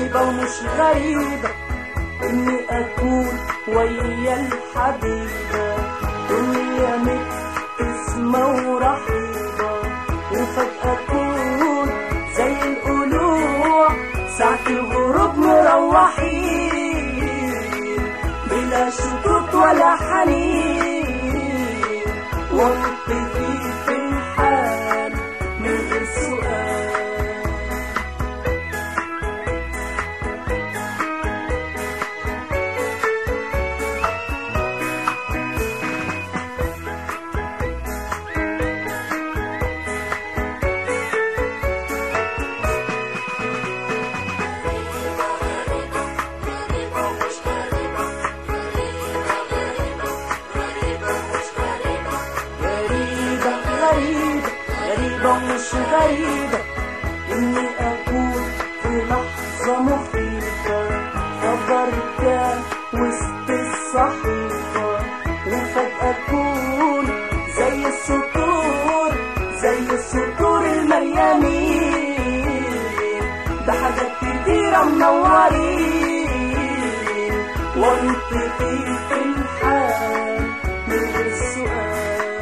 غريبة ومش غريبة إني أكون ويا الحبيبة دنيا مبتسمة ورحيبة وفجأة أكون زي القلوع ساعة الغروب مروحين بلا شطوط ولا حنين وانطفي في الحال من غير سؤال غريبة غريبة غريبة ومش غريبة إني أكون في لحظة مخيفة خبر كان وسط الصحيفة وفجأة أكون زي السطور زي السطور المليانين بحاجات كتيرة منورين وانطفي في الحال من غير سؤال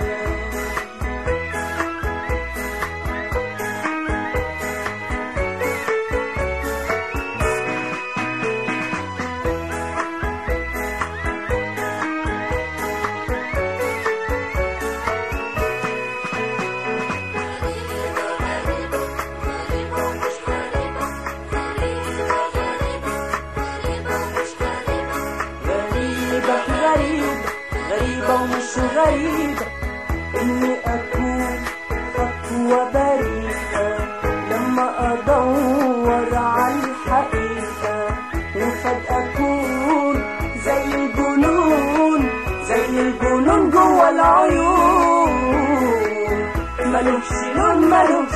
غريبة غريبة غريبة ومش غريبة إني أكون خطوة بريئة لما أدور على الحقيقة وفجأة أكون زي الجنون زي الجنون جوا العيون ملوش لون ملوش